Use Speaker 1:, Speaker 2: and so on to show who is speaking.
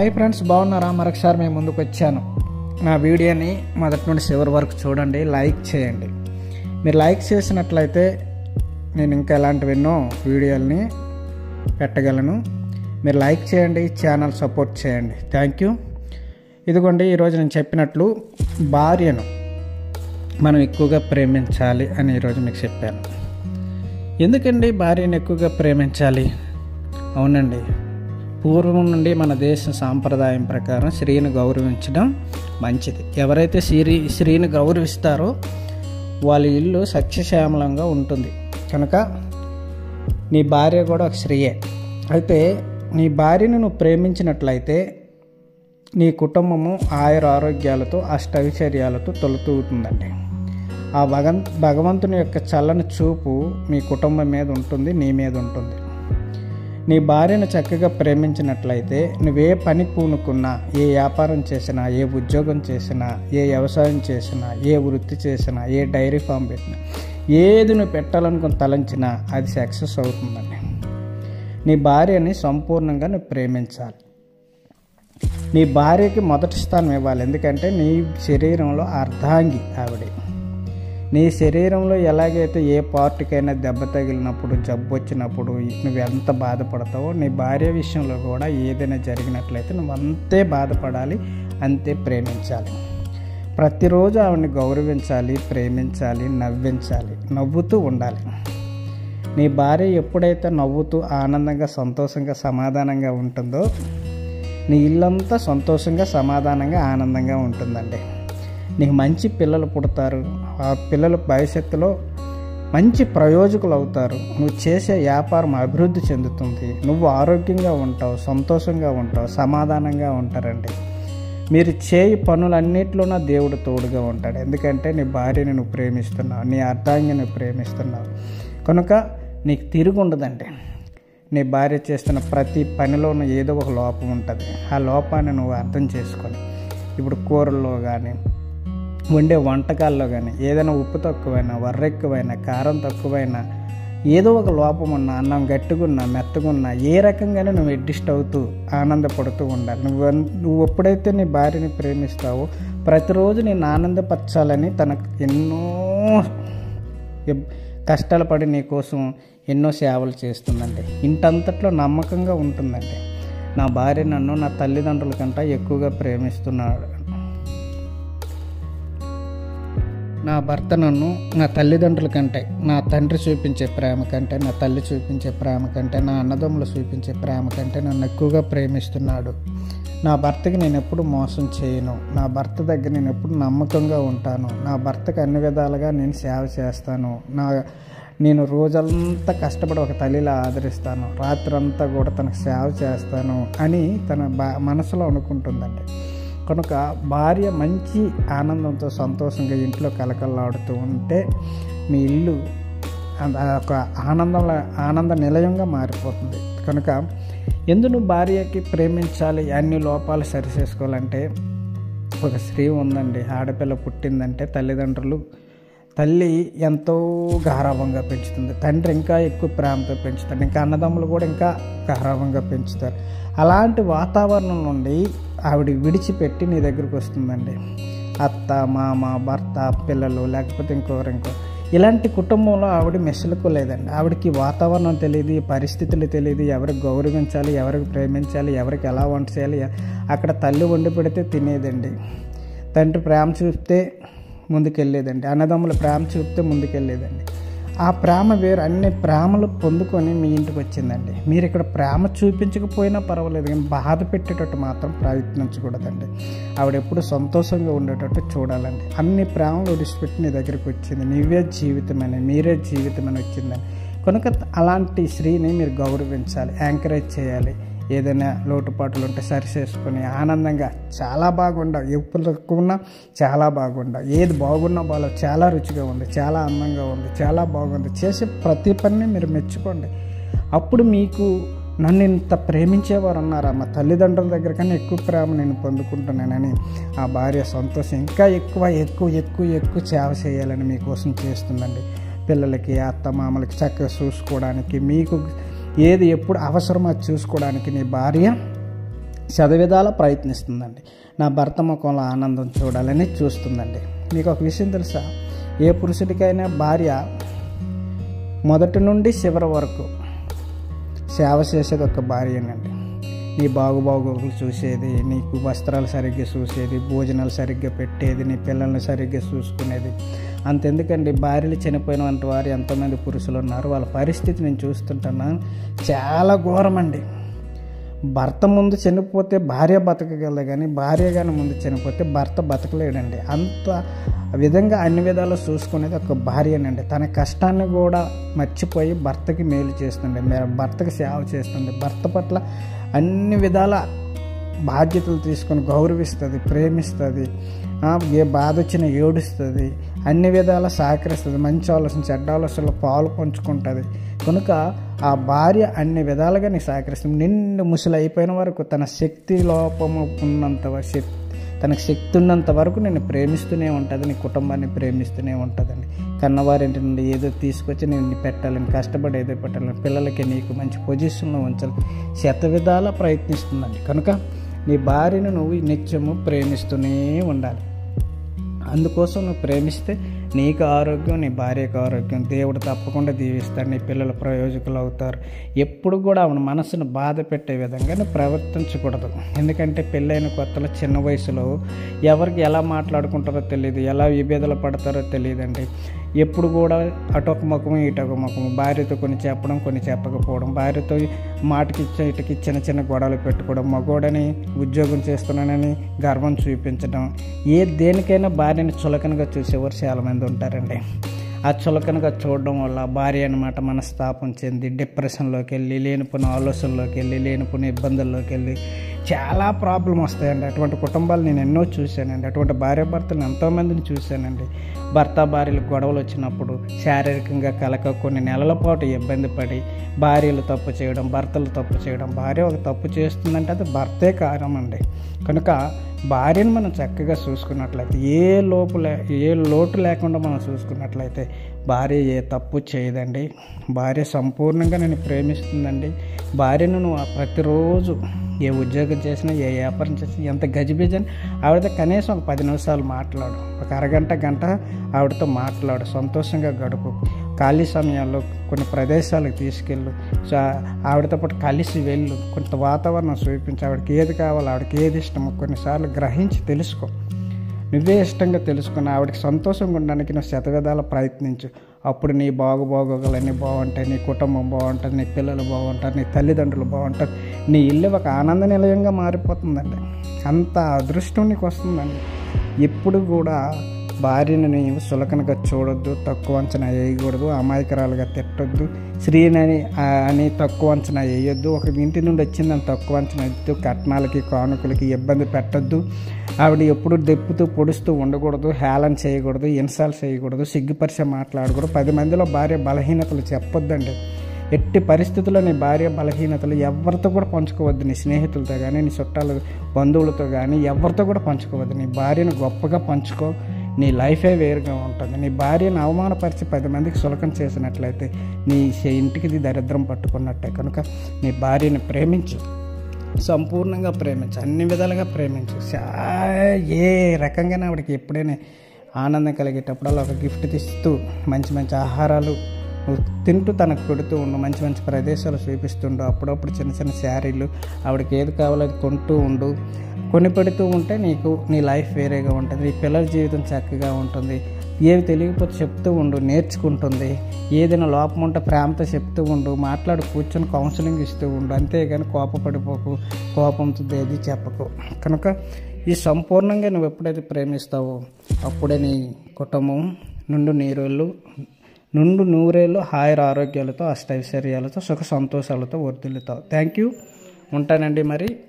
Speaker 1: hi friends బాగున్నారా మరొకసారి మేము ముందుకు వచ్చాను నా వీడియోని మొదటి నుండి చివరి వరకు చూడండి లైక్ చేయండి మీరు లైక్ చేసినట్లయితే నేను ఇంకా ఇలాంటివి ఎన్నో వీడియోల్ని పెట్టగలను మీరు లైక్ చేయండి ఛానల్ సపోర్ట్ చేయండి థ్యాంక్ యూ ఇదిగోండి ఈరోజు నేను చెప్పినట్లు భార్యను మనం ఎక్కువగా ప్రేమించాలి అని ఈరోజు మీకు చెప్పాను ఎందుకండి భార్యను ఎక్కువగా ప్రేమించాలి అవునండి పూర్వం నుండి మన దేశ సాంప్రదాయం ప్రకారం స్త్రీని గౌరవించడం మంచిది ఎవరైతే స్త్రీ స్త్రీని గౌరవిస్తారో వాళ్ళ ఇల్లు సస్యశ్యామలంగా ఉంటుంది కనుక నీ భార్య కూడా ఒక స్త్రీయే అయితే నీ భార్యను నువ్వు ప్రేమించినట్లయితే నీ కుటుంబము ఆయుర ఆరోగ్యాలతో అష్టైశ్వర్యాలతో తొలుతూగుతుందండి ఆ భగన్ భగవంతుని యొక్క చల్లని చూపు మీ కుటుంబం మీద ఉంటుంది నీ మీద ఉంటుంది నీ భార్యను చక్కగా ప్రేమించినట్లయితే నువ్వే పని పూనుకున్నా ఏ వ్యాపారం చేసినా ఏ ఉద్యోగం చేసినా ఏ వ్యవసాయం చేసినా ఏ వృత్తి చేసినా ఏ డైరీ ఫామ్ పెట్టినా ఏది నువ్వు పెట్టాలనుకుని తలంచినా అది సక్సెస్ అవుతుందండి నీ భార్యని సంపూర్ణంగా నువ్వు ప్రేమించాలి నీ భార్యకి మొదటి స్థానం ఇవ్వాలి ఎందుకంటే నీ శరీరంలో అర్ధాంగి ఆవిడ నీ శరీరంలో ఎలాగైతే ఏ పార్ట్కైనా దెబ్బ తగిలినప్పుడు జబ్బు వచ్చినప్పుడు నువ్వు ఎంత బాధపడతావో నీ భార్య విషయంలో కూడా ఏదైనా జరిగినట్లయితే నువ్వు అంతే బాధపడాలి అంతే ప్రేమించాలి ప్రతిరోజు ఆవిడని గౌరవించాలి ప్రేమించాలి నవ్వించాలి నవ్వుతూ ఉండాలి నీ భార్య ఎప్పుడైతే నవ్వుతూ ఆనందంగా సంతోషంగా సమాధానంగా ఉంటుందో నీ ఇల్లంతా సంతోషంగా సమాధానంగా ఆనందంగా ఉంటుందండి నీకు మంచి పిల్లలు పుడతారు ఆ పిల్లలు భవిష్యత్తులో మంచి ప్రయోజకులు అవుతారు నువ్వు చేసే వ్యాపారం అభివృద్ధి చెందుతుంది నువ్వు ఆరోగ్యంగా ఉంటావు సంతోషంగా ఉంటావు సమాధానంగా ఉంటారండి మీరు చేయి పనులన్నింటిలోనూ దేవుడు తోడుగా ఉంటాడు ఎందుకంటే నీ భార్యని నువ్వు ప్రేమిస్తున్నావు నీ అర్థాంగిని నువ్వు ప్రేమిస్తున్నావు కనుక నీకు తిరిగి ఉండదండి నీ భార్య చేస్తున్న ప్రతి పనిలోనూ ఏదో ఒక లోపం ఉంటుంది ఆ లోపాన్ని నువ్వు అర్థం చేసుకొని ఇప్పుడు కూరల్లో కానీ వండే వంటకాల్లో కానీ ఏదైనా ఉప్పు తక్కువైనా వర్ర ఎక్కువైనా కారం తక్కువైనా ఏదో ఒక లోపం ఉన్నా అన్నం గట్టిగున్నా మెత్తగున్నా ఏ రకంగానే నువ్వు అడ్జస్ట్ అవుతూ ఆనందపడుతూ ఉండాలి నువ్వు నువ్వు ఎప్పుడైతే నీ భార్యని ప్రేమిస్తావో ప్రతిరోజు నేను ఆనందపరచాలని తనకు ఎన్నో కష్టాలు పడి నీ కోసం ఎన్నో సేవలు చేస్తుందండి ఇంటంతట్లో నమ్మకంగా ఉంటుందండి నా భార్య నన్ను నా తల్లిదండ్రుల కంటే ఎక్కువగా ప్రేమిస్తున్నాడు నా భర్త నన్ను నా తల్లిదండ్రుల కంటే నా తండ్రి చూపించే ప్రేమ కంటే నా తల్లి చూపించే ప్రేమ కంటే నా అన్నదమ్ములు చూపించే ప్రేమ కంటే నన్ను ఎక్కువగా ప్రేమిస్తున్నాడు నా భర్తకి నేను ఎప్పుడు మోసం చేయను నా భర్త దగ్గర నేను ఎప్పుడు నమ్మకంగా ఉంటాను నా భర్తకి అన్ని విధాలుగా నేను సేవ చేస్తాను నా నేను రోజంతా కష్టపడి ఒక తల్లిలా ఆదరిస్తాను రాత్రంతా కూడా తనకు సేవ చేస్తాను అని తన బా మనసులో అనుకుంటుందండి కనుక భార్య మంచి ఆనందంతో సంతోషంగా ఇంట్లో కలకల్లాడుతూ ఉంటే మీ ఇల్లు ఒక ఆనందంలో ఆనంద నిలయంగా మారిపోతుంది కనుక ఎందుకు భార్యకి ప్రేమించాలి అన్ని లోపాలు సరిచేసుకోవాలంటే ఒక స్త్రీ ఉందండి ఆడపిల్ల పుట్టిందంటే తల్లిదండ్రులు తల్లి ఎంతో గారాభంగా పెంచుతుంది తండ్రి ఇంకా ఎక్కువ ప్రేమతో పెంచుతాడు ఇంకా అన్నదమ్ములు కూడా ఇంకా గారాభంగా పెంచుతారు అలాంటి వాతావరణం నుండి ఆవిడ విడిచిపెట్టి నీ దగ్గరికి వస్తుందండి అత్త మామ భర్త పిల్లలు లేకపోతే ఇంకోరు ఇంకో ఇలాంటి కుటుంబంలో ఆవిడ మెసులుకోలేదండి ఆవిడకి వాతావరణం తెలియదు పరిస్థితులు తెలియదు ఎవరికి గౌరవించాలి ఎవరికి ప్రేమించాలి ఎవరికి ఎలా వంట చేయాలి అక్కడ తల్లి వండి పెడితే తినేదండి తండ్రి ప్రేమ చూస్తే ముందుకెళ్ళేదండి అన్నదమ్ముల ప్రేమ చూపితే ముందుకెళ్ళేదండి ఆ ప్రేమ వేరు అన్ని ప్రేమలు పొందుకొని మీ ఇంటికి వచ్చిందండి మీరు ఇక్కడ ప్రేమ చూపించకపోయినా పర్వాలేదు కానీ బాధ పెట్టేటట్టు మాత్రం ప్రయత్నించకూడదండి ఆవిడ ఎప్పుడు సంతోషంగా ఉండేటట్టు చూడాలండి అన్ని ప్రేమలు విడిచిపెట్టి నీ దగ్గరికి వచ్చింది నీవే జీవితం అని మీరే జీవితం అని వచ్చిందని కనుక అలాంటి స్త్రీని మీరు గౌరవించాలి యాంకరేజ్ చేయాలి ఏదైనా లోటుపాట్లు ఉంటే సరి చేసుకొని ఆనందంగా చాలా బాగుండవు ఎప్పుడు తక్కువ ఉన్నా చాలా బాగుండవు ఏది బాగున్నా బాగా చాలా రుచిగా ఉంది చాలా అందంగా ఉంది చాలా బాగుంది చేసే ప్రతి పనిని మీరు మెచ్చుకోండి అప్పుడు మీకు నన్ను ఇంత ప్రేమించేవారు ఉన్నారా మా తల్లిదండ్రుల దగ్గర కన్నా ఎక్కువ ప్రేమ నేను పొందుకుంటున్నానని ఆ భార్య సంతోషం ఇంకా ఎక్కువ ఎక్కువ ఎక్కువ ఎక్కువ సేవ చేయాలని మీకోసం చేస్తుందండి పిల్లలకి అత్త మామలకి చక్కగా చూసుకోవడానికి మీకు ఏది ఎప్పుడు అవసరమో అది చూసుకోవడానికి నీ భార్య శతవిధాల ప్రయత్నిస్తుందండి నా భర్త ముఖంలో ఆనందం చూడాలని చూస్తుందండి మీకు ఒక విషయం తెలుసా ఏ పురుషుడికైనా భార్య మొదటి నుండి చివరి వరకు సేవ చేసేది ఒక భార్యనండి నీ బాగుబాగోగులు చూసేది నీకు వస్త్రాలు సరిగ్గా చూసేది భోజనాలు సరిగ్గా పెట్టేది నీ పిల్లల్ని సరిగ్గా చూసుకునేది అంతెందుకండి భార్యలు చనిపోయిన వంటి వారు ఎంతోమంది పురుషులు ఉన్నారు వాళ్ళ పరిస్థితి నేను చూస్తుంటున్నాను చాలా ఘోరమండి భర్త ముందు చనిపోతే భార్య బతకగలదు కానీ భార్య కానీ ముందు చనిపోతే భర్త బతకలేడండి అంత విధంగా అన్ని విధాలు చూసుకునేది ఒక భార్యనండి తన కష్టాన్ని కూడా మర్చిపోయి భర్తకి మేలు చేస్తుంది మే- భర్తకి సేవ చేస్తుంది భర్త పట్ల అన్ని విధాల బాధ్యతలు తీసుకొని గౌరవిస్తుంది ప్రేమిస్తుంది ఆ, ఏ బాధ వచ్చినా ఏడుస్తుంది అన్ని విధాల సహకరిస్తుంది మంచి ఆలోచన చెడ్డ ఆలోచనలో పాలు పంచుకుంటుంది కనుక ఆ భార్య అన్ని విధాలుగా నీకు సహకరిస్తుంది నిండు ముసలి అయిపోయిన వరకు తన శక్తి లోపము ఉన్నంత వ- శక్- తనకు శక్తి ఉన్నంత వరకు నేను ప్రేమిస్తూనే ఉంటుంది నీ కుటుంబాన్ని ప్రేమిస్తూనే ఉంటుందండి కన్నవారింటి నుండి ఏదో తీసుకొచ్చి నేను పెట్టాలని కష్టపడి ఏదో పెట్టాలని పిల్లలకి నీకు మంచి పొజిషన్లో ఉంచాలి శత విధాల ప్రయత్నిస్తుందండి కనుక నీ భార్యను నువ్వు నిత్యము ప్రేమిస్తూనే ఉండాలి అందుకోసం నువ్వు ప్రేమిస్తే నీకు ఆరోగ్యం నీ భార్యకు ఆరోగ్యం దేవుడు తప్పకుండా దీవిస్తాడు నీ పిల్లలు ప్రయోజకులు అవుతారు ఎప్పుడు కూడా ఆమె మనసును బాధ పెట్టే విధంగా నువ్వు ప్రవర్తించకూడదు ఎందుకంటే పెళ్ళైన కొత్తలో చిన్న వయసులో ఎవరికి ఎలా మాట్లాడుకుంటారో తెలియదు ఎలా విభేదలు పడతారో తెలియదండి ఎప్పుడు కూడా అటొక ముఖము ఇటొక ముఖము భార్యతో కొన్ని చెప్పడం కొన్ని చెప్పకపోవడం భార్యతో మాటకి ఇచ్చ ఇటుకి చిన్న చిన్న గొడవలు పెట్టుకోవడం మగోడని ఉద్యోగం చేస్తున్నానని గర్వం చూపించడం ఏ దేనికైనా భార్యని చులకనగా చూసేవారు చాలామంది ఉంటారండి ఆ చులకనగా చూడడం వల్ల భార్య అనమాట మనస్తాపం చెంది డిప్రెషన్లోకి వెళ్ళి లేనిపోయిన ఆలోచనలోకి వెళ్ళి లేనిపోయిన ఇబ్బందుల్లోకి వెళ్ళి చాలా ప్రాబ్లం వస్తాయండి అటువంటి కుటుంబాలు నేను ఎన్నో చూశానండి అటువంటి భార్య భర్తలు ఎంతోమందిని చూశానండి భర్త భార్యలు గొడవలు వచ్చినప్పుడు శారీరకంగా కలక కొన్ని నెలల పాటు ఇబ్బంది పడి భార్యలు తప్పు చేయడం భర్తలు తప్పు చేయడం భార్య ఒక తప్పు చేస్తుందంటే అది భర్తే కారణం అండి కనుక భార్యను మనం చక్కగా చూసుకున్నట్లయితే ఏ లోపు లే ఏ లోటు లేకుండా మనం చూసుకున్నట్లయితే భార్య ఏ తప్పు చేయదండి భార్య సంపూర్ణంగా నేను ప్రేమిస్తుందండి భార్యను నువ్వు ప్రతిరోజు ఏ ఉద్యోగం చేసినా ఏ వ్యాపారం చేసినా ఎంత గజిబిజని ఆవిడతో కనీసం ఒక పది నిమిషాలు మాట్లాడు ఒక అరగంట గంట ఆవిడతో మాట్లాడు సంతోషంగా గడుపు ఖాళీ సమయాల్లో కొన్ని ప్రదేశాలకు తీసుకెళ్ళు సో ఆవిడతో పాటు కలిసి వెళ్ళు కొంత వాతావరణం చూపించి ఆవిడకి ఏది కావాలో ఆవిడకి ఏది ఇష్టమో కొన్నిసార్లు గ్రహించి తెలుసుకో నువ్వే ఇష్టంగా తెలుసుకుని ఆవిడకి సంతోషంగా ఉండడానికి నువ్వు శతవిధాల ప్రయత్నించు అప్పుడు నీ బాగుబాగోగులన్నీ బాగుంటాయి నీ కుటుంబం బాగుంటుంది నీ పిల్లలు బాగుంటారు నీ తల్లిదండ్రులు బాగుంటారు నీ ఇల్లు ఒక ఆనంద నిలయంగా మారిపోతుందండి అంత అదృష్టం నీకు వస్తుందండి ఎప్పుడు కూడా భార్యను నీవు సులకనగా చూడొద్దు తక్కువ అంచనా వేయకూడదు అమాయకరాలుగా తిట్టొద్దు స్త్రీని అని తక్కువ అంచనా వేయొద్దు ఒక ఇంటి నుండి వచ్చిందని తక్కువ అంచనా వేయద్దు కట్నాలకి కానుకలకి ఇబ్బంది పెట్టొద్దు ఆవిడ ఎప్పుడు దెప్పుతూ పొడుస్తూ ఉండకూడదు హేళన చేయకూడదు ఇన్సాల్ చేయకూడదు సిగ్గుపరిచే మాట్లాడకూడదు పది మందిలో భార్య బలహీనతలు చెప్పొద్దండి ఎట్టి పరిస్థితుల్లో నీ భార్య బలహీనతలు ఎవరితో కూడా పంచుకోవద్దు నీ స్నేహితులతో కానీ నీ చుట్టాల బంధువులతో కానీ ఎవరితో కూడా పంచుకోవద్దు నీ భార్యను గొప్పగా పంచుకో నీ లైఫే వేరుగా ఉంటుంది నీ భార్యను అవమానపరిచి పది మందికి సులకం చేసినట్లయితే నీ శ- ఇంటికి ఇది దరిద్రం పట్టుకున్నట్టే కనుక నీ భార్యను ప్రేమించు సంపూర్ణంగా ప్రేమించు అన్ని విధాలుగా ప్రేమించు చా- ఏ రకంగానే ఆవిడకి ఎప్పుడైనా ఆనందం కలిగేటప్పుడు ఒక గిఫ్ట్ ఇస్తూ మంచి మంచి ఆహారాలు నువ్వు తింటూ తనకు పెడుతూ ఉండు మంచి మంచి ప్రదేశాలు చూపిస్తుండు అప్పుడప్పుడు చిన్న చిన్న శారీలు ఆవిడకి ఏది కావాలో అది కొంటూ ఉండు కొని పెడుతూ ఉంటే నీకు నీ లైఫ్ వేరేగా ఉంటుంది నీ పిల్లల జీవితం చక్కగా ఉంటుంది ఏవి తెలియకపోతే చెప్తూ ఉండు నేర్చుకుంటుంది ఏదైనా లోపం ఉంటే ప్రేమతో చెప్తూ ఉండు మాట్లాడి కూర్చొని కౌన్సిలింగ్ ఇస్తూ ఉండు అంతేగాని కోపపడిపోకు కోపంతో ఏది చెప్పకు కనుక ఈ సంపూర్ణంగా నువ్వు ఎప్పుడైతే ప్రేమిస్తావో అప్పుడే నీ కుటుంబం నుండి నీరుళ్ళు నుండు నూరేళ్ళు హాయిర ఆరోగ్యాలతో అష్టైశ్వర్యాలతో సుఖ సంతోషాలతో వర్ధిల్లుతావు థ్యాంక్ యూ ఉంటానండి మరి